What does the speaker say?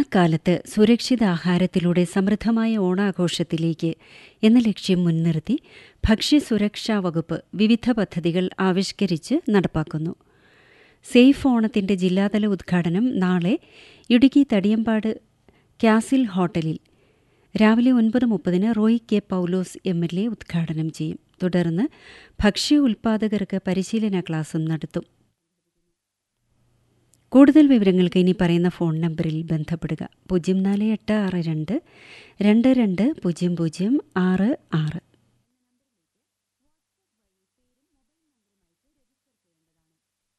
ഓണക്കാലത്ത് സുരക്ഷിത ആഹാരത്തിലൂടെ സമൃദ്ധമായ ഓണാഘോഷത്തിലേക്ക് എന്ന ലക്ഷ്യം മുൻനിർത്തി ഭക്ഷ്യസുരക്ഷാ വകുപ്പ് വിവിധ പദ്ധതികൾ ആവിഷ്കരിച്ച് നടപ്പാക്കുന്നു സേഫ് ഓണത്തിന്റെ ജില്ലാതല ഉദ്ഘാടനം നാളെ ഇടുക്കി തടിയമ്പാട് ക്യാസിൽ ഹോട്ടലിൽ രാവിലെ ഒൻപത് മുപ്പതിന് Roy K Paulose M L A ഉദ്ഘാടനം ചെയ്യും തുടർന്ന് ഭക്ഷ്യ ഉൽപ്പാദകർക്ക് പരിശീലന ക്ലാസും നടത്തും കൂടുതൽ വിവരങ്ങൾക്ക് ഇനി പറയുന്ന ഫോൺ നമ്പറിൽ ബന്ധപ്പെടുക പൂജ്യം നാല് എട്ട് ആറ് രണ്ട് രണ്ട് രണ്ട് പൂജ്യം പൂജ്യം ആറ് ആറ്